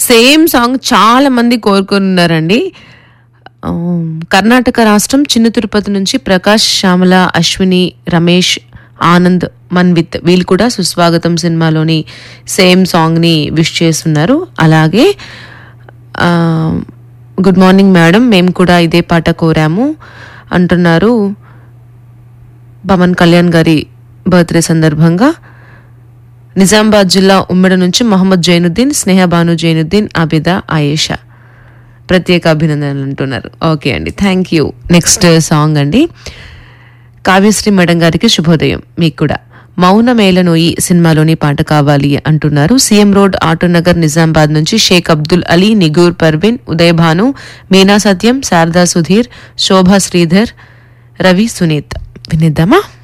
same song చాలా మంది కోరుకున్నారండి ఆ, కర్ణాటక రాష్ట్రం చిన్న తిరుపతి నుంచి ప్రకాష్ శ్యామల అశ్విని రమేష్ ఆనంద్ మన్విత్ వీళ్ళు కూడా సుస్వాగతం సినిమాలోని సేమ్ సాంగ్ని విష్ చేస్తున్నారు అలాగే ఆ, గుడ్ మార్నింగ్ మేడం మేము కూడా ఇదే పాట కోరాము అంటున్నారు పవన్ కళ్యాణ్ గారి బర్త్డే సందర్భంగా నిజామాబాద్ జిల్లా ఉమ్మడి నుంచి మహమ్మద్ జైనుద్దీన్ స్నేహ బాను జైనుద్దీన్ ఆబిదా ఆయేషా ప్రత్యేక అభినందనలు అంటున్నారు ఓకే అండి థ్యాంక్ యూ నెక్స్ట్ సాంగ్ అండి కావ్యశ్రీ మేడం గారికి శుభోదయం మీకు కూడా మౌన మేలనోయి సినిమాలోని పాట కావాలి అంటున్నారు సీఎం రోడ్ ఆటోనగర్ నిజామాబాద్ నుంచి షేక్ అబ్దుల్ అలీ నిగూర్ పర్వీన్ ఉదయ్ భాను మీనా సత్యం శారదా సుధీర్ శోభా శ్రీధర్ రవి సునీత్ వినిద్దామా